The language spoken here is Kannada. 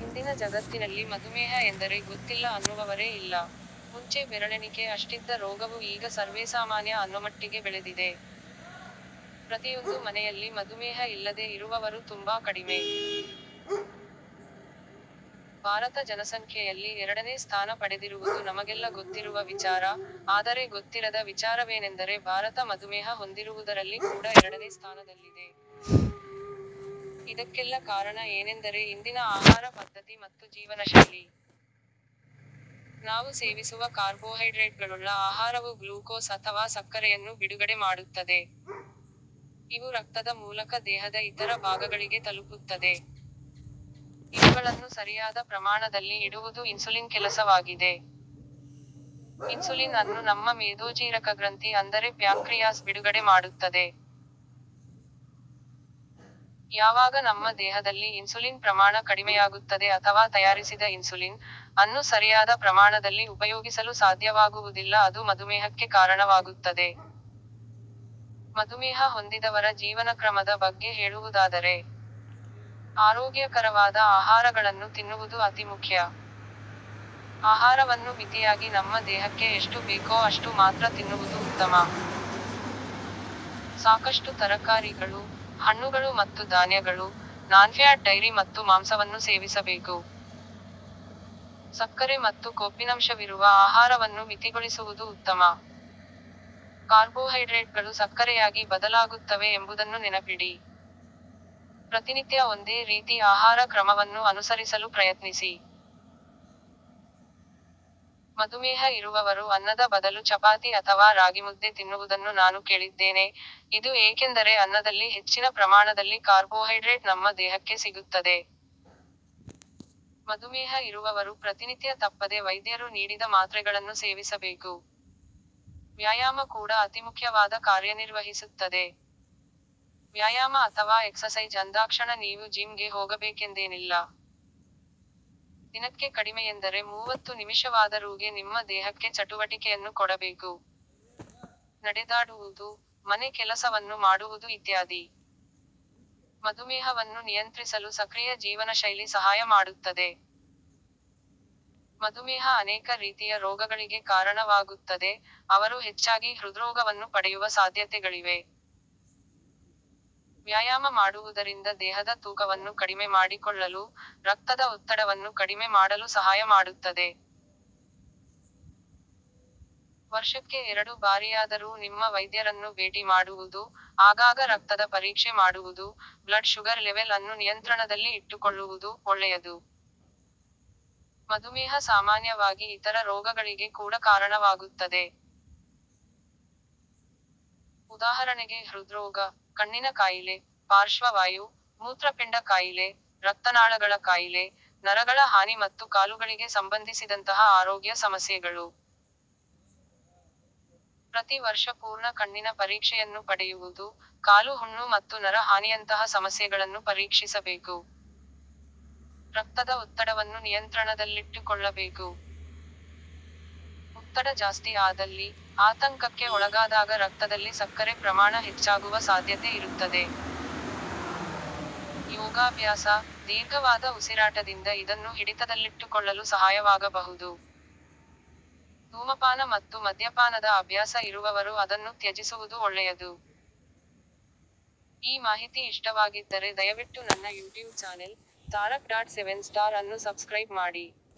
ಇಂದಿನ ಜಗತ್ತಿನಲ್ಲಿ ಮಧುಮೇಹ ಎಂದರೆ ಗೊತ್ತಿಲ್ಲ ಅನ್ನುವವರೇ ಇಲ್ಲ. ಮುಂಚೆ ಬೆರಳೆಣಿಕೆ ಅಷ್ಟಿದ್ದ ರೋಗವು ಈಗ ಸರ್ವೇಸಾಮಾನ್ಯ ಅನ್ನೋಮಟ್ಟಿಗೆ ಬೆಳೆದಿದೆ. ಪ್ರತಿಯೊಂದು ಮನೆಯಲ್ಲಿ ಮಧುಮೇಹ ಇಲ್ಲದೆ ಇರುವವರು ತುಂಬಾ ಕಡಿಮೆ. ಭಾರತ ಜನಸಂಖ್ಯೆಯಲ್ಲಿ ಎರಡನೇ ಸ್ಥಾನ ಪಡೆದಿರುವುದು ನಮಗೆಲ್ಲ ಗೊತ್ತಿರುವ ವಿಚಾರ, ಆದರೆ ಗೊತ್ತಿರದ ವಿಚಾರವೇನೆಂದರೆ ಭಾರತ ಮಧುಮೇಹ ಹೊಂದಿರುವುದರಲ್ಲಿ ಕೂಡ ಎರಡನೇ ಸ್ಥಾನದಲ್ಲಿದೆ. ಇದಕ್ಕೆಲ್ಲ ಕಾರಣ ಏನೆಂದರೆ ಇಂದಿನ ಆಹಾರ ಪದ್ಧತಿ ಮತ್ತು ಜೀವನಶೈಲಿ. ನಾವು ಸೇವಿಸುವ ಕಾರ್ಬೋಹೈಡ್ರೇಟ್ಗಳುಳ್ಳ ಆಹಾರವು ಗ್ಲೂಕೋಸ್ ಅಥವಾ ಸಕ್ಕರೆಯನ್ನು ಬಿಡುಗಡೆ ಮಾಡುತ್ತದೆ. ಇವು ರಕ್ತದ ಮೂಲಕ ದೇಹದ ಇತರ ಭಾಗಗಳಿಗೆ ತಲುಪುತ್ತದೆ. ಇವುಗಳನ್ನು ಸರಿಯಾದ ಪ್ರಮಾಣದಲ್ಲಿ ಇಡುವುದು ಇನ್ಸುಲಿನ್ ಕೆಲಸವಾಗಿದೆ. ಇನ್ಸುಲಿನ್ ಅನ್ನು ನಮ್ಮ ಮೇದೋಜೀರಕಗ್ರಂಥಿ ಅಂದರೆ ಪ್ಯಾಂಕ್ರಿಯಾಸ್ ಬಿಡುಗಡೆ ಮಾಡುತ್ತದೆ. ಯಾವಾಗ ನಮ್ಮ ದೇಹದಲ್ಲಿ ಇನ್ಸುಲಿನ್ ಪ್ರಮಾಣ ಕಡಿಮೆಯಾಗುತ್ತದೆ ಅಥವಾ ತಯಾರಿಸಿದ ಇನ್ಸುಲಿನ್, ಅನ್ನು ಸರಿಯಾದ ಪ್ರಮಾಣದಲ್ಲಿ ಉಪಯೋಗಿಸಲು ಸಾಧ್ಯವಾಗುವುದಿಲ್ಲ ಅದು ಮಧುಮೇಹಕ್ಕೆ ಕಾರಣವಾಗುತ್ತದೆ. ಮಧುಮೇಹ ಹೊಂದಿದವರ ಜೀವನಕ್ರಮದ ಬಗ್ಗೆ ಹೇಳುವುದಾದರೆ. ಆರೋಗ್ಯಕರವಾದ ಆಹಾರಗಳನ್ನು ತಿನ್ನುವುದು ಅತಿ ಮುಖ್ಯ. ಆಹಾರವನ್ನು ಮಿತಿಯಾಗಿ ನಮ್ಮ ದೇಹಕ್ಕೆ ಎಷ್ಟು ಬೇಕೋ ಅಷ್ಟು ಮಾತ್ರ ತಿನ್ನುವುದು ಉತ್ತಮ. ಸಾಕಷ್ಟು ತರಕಾರಿಗಳು, ಹಣ್ಣುಗಳು ಮತ್ತು ಧಾನ್ಯಗಳು, ನಾನ್ಫ್ಯಾಟ್ ಡೈರಿ ಮತ್ತು ಮಾಂಸವನ್ನು ಸೇವಿಸಬೇಕು. ಸಕ್ಕರೆ ಮತ್ತು ಕೊಬ್ಬಿನಂಶವಿರುವ ಆಹಾರವನ್ನು ಮಿತಿಗೊಳಿಸುವುದು ಉತ್ತಮ. ಕಾರ್ಬೋಹೈಡ್ರೇಟ್ಗಳು ಸಕ್ಕರೆಯಾಗಿ ಬದಲಾಗುತ್ತವೆ ಎಂಬುದನ್ನು ನೆನಪಿಡಿ. ಪ್ರತಿನಿತ್ಯ ಒಂದೇ ರೀತಿ ಆಹಾರ ಕ್ರಮವನ್ನು ಅನುಸರಿಸಲು ಪ್ರಯತ್ನಿಸಿ. ಮಧುಮೇಹ ಇರುವವರು ಅನ್ನದ ಬದಲು ಚಪಾತಿ ಅಥವಾ ರಾಗಿಮುದ್ದೆ ತಿನ್ನುವುದನ್ನು ನಾನು ಕೇಳಿದ್ದೇನೆ, ಇದು ಏಕೆಂದರೆ ಅನ್ನದಲ್ಲಿ ಹೆಚ್ಚಿನ ಪ್ರಮಾಣದಲ್ಲಿ ಕಾರ್ಬೋಹೈಡ್ರೇಟ್ ನಮ್ಮ ದೇಹಕ್ಕೆ ಸಿಗುತ್ತದೆ. ಮಧುಮೇಹ ಇರುವವರು ಪ್ರತಿನಿತ್ಯ ತಪ್ಪದೆ ವೈದ್ಯರು ನೀಡಿದ ಮಾತ್ರೆಗಳನ್ನು ಸೇವಿಸಬೇಕು. ವ್ಯಾಯಾಮ ಕೂಡ ಅತಿಮುಖ್ಯವಾದ ಕಾರ್ಯನಿರ್ವಹಿಸುತ್ತದೆ. ವ್ಯಾಯಾಮ ಅಥವಾ ಎಕ್ಸಸೈಜ್ ಅಂದಾಕ್ಷಣ ನೀವು ಜಿಮ್ ಗೆ ಹೋಗಬೇಕೆಂದೇನಿಲ್ಲ. ದಿನಕ್ಕೆ ಕಡಿಮೆಯೆಂದರೆ ಮೂವತ್ತು ನಿಮಿಷವಾದರೂಗೆ ನಿಮ್ಮ ದೇಹಕ್ಕೆ ಚಟುವಟಿಕೆಯನ್ನು ಕೊಡಬೇಕು. ನಡೆದಾಡುವುದು, ಮನೆ ಕೆಲಸವನ್ನು ಮಾಡುವುದು ಇತ್ಯಾದಿ. ಮಧುಮೇಹವನ್ನು ನಿಯಂತ್ರಿಸಲು ಸಕ್ರಿಯ ಜೀವನಶೈಲಿ ಸಹಾಯ ಮಾಡುತ್ತದೆ. ಮಧುಮೇಹ ಅನೇಕ ರೀತಿಯ ರೋಗಗಳಿಗೆ ಕಾರಣವಾಗುತ್ತದೆ, ಅವರು ಹೆಚ್ಚಾಗಿ ಹೃದ್ರೋಗವನ್ನು ಪಡೆಯುವ ಸಾಧ್ಯತೆಗಳಿವೆ. ವ್ಯಾಯಾಮ ಮಾಡುವುದರಿಂದ ದೇಹದ ತೂಕವನ್ನು ಕಡಿಮೆ ಮಾಡಿಕೊಳ್ಳಲು, ರಕ್ತದ ಒತ್ತಡವನ್ನು ಕಡಿಮೆ ಮಾಡಲು ಸಹಾಯ ಮಾಡುತ್ತದೆ. ವರ್ಷಕ್ಕೆ ಎರಡು ಬಾರಿಯಾದರೂ ನಿಮ್ಮ ವೈದ್ಯರನ್ನು ಭೇಟಿ ಮಾಡುವುದು, ಆಗಾಗ ರಕ್ತದ ಪರೀಕ್ಷೆ ಮಾಡುವುದು, ಬ್ಲಡ್ ಶುಗರ್ ಲೆವೆಲ್ ಅನ್ನು ನಿಯಂತ್ರಣದಲ್ಲಿ ಇಟ್ಟುಕೊಳ್ಳುವುದು, ಒಳ್ಳೆಯದು. ಮಧುಮೇಹ ಸಾಮಾನ್ಯವಾಗಿ ಇತರ ರೋಗಗಳಿಗೆ ಕೂಡ ಕಾರಣವಾಗುತ್ತದೆ. ಉದಾಹರಣೆಗೆ ಹೃದ್ರೋಗ, ಕಣ್ಣಿನ ಕಾಯಿಲೆ, ಪಾರ್ಶ್ವವಾಯು, ಮೂತ್ರಪಿಂಡ ಕಾಯಿಲೆ, ರಕ್ತನಾಳಗಳ ಕಾಯಿಲೆ, ನರಗಳ ಹಾನಿ ಮತ್ತು ಕಾಲುಗಳಿಗೆ ಸಂಬಂಧಿಸಿದಂತಹ ಆರೋಗ್ಯ ಸಮಸ್ಯೆಗಳು. ಪ್ರತಿ ವರ್ಷ ಪೂರ್ಣ ಕಣ್ಣಿನ ಪರೀಕ್ಷೆಯನ್ನು ಪಡೆಯುವುದು, ಕಾಲು ಹುಣ್ಣು ಮತ್ತು ನರ ಹಾನಿಯಂತಹ ಸಮಸ್ಯೆಗಳನ್ನು ಪರೀಕ್ಷಿಸಬೇಕು. ರಕ್ತದ ಒತ್ತಡವನ್ನು ನಿಯಂತ್ರಣದಲ್ಲಿಟ್ಟುಕೊಳ್ಳಬೇಕು. ಒತ್ತಡ ಜಾಸ್ತಿ ಆದಲ್ಲಿ, ಆತಂಕಕ್ಕೆ ಒಳಗಾದಾಗ ರಕ್ತದಲ್ಲಿ ಸಕ್ಕರೆ ಪ್ರಮಾಣ ಹೆಚ್ಚಾಗುವ ಸಾಧ್ಯತೆ ಇರುತ್ತದೆ. ಯೋಗಾಭ್ಯಾಸ, ದೀರ್ಘವಾದ ಉಸಿರಾಟದಿಂದ ಇದನ್ನು ಹಿಡಿತದಲ್ಲಿಟ್ಟುಕೊಳ್ಳಲು ಸಹಾಯವಾಗಬಹುದು. ಧೂಮಪಾನ ಮತ್ತು ಮದ್ಯಪಾನದ ಅಭ್ಯಾಸ ಇರುವವರು ಅದನ್ನು ತ್ಯಜಿಸುವುದು ಒಳ್ಳೆಯದು. ಈ ಮಾಹಿತಿ ಇಷ್ಟವಾಗಿದ್ದರೆ ದಯವಿಟ್ಟು ನನ್ನ YouTube channel, Tarak dot seven star ಅನ್ನು ಸಬ್ಸ್ಕ್ರೈಬ್ ಮಾಡಿ.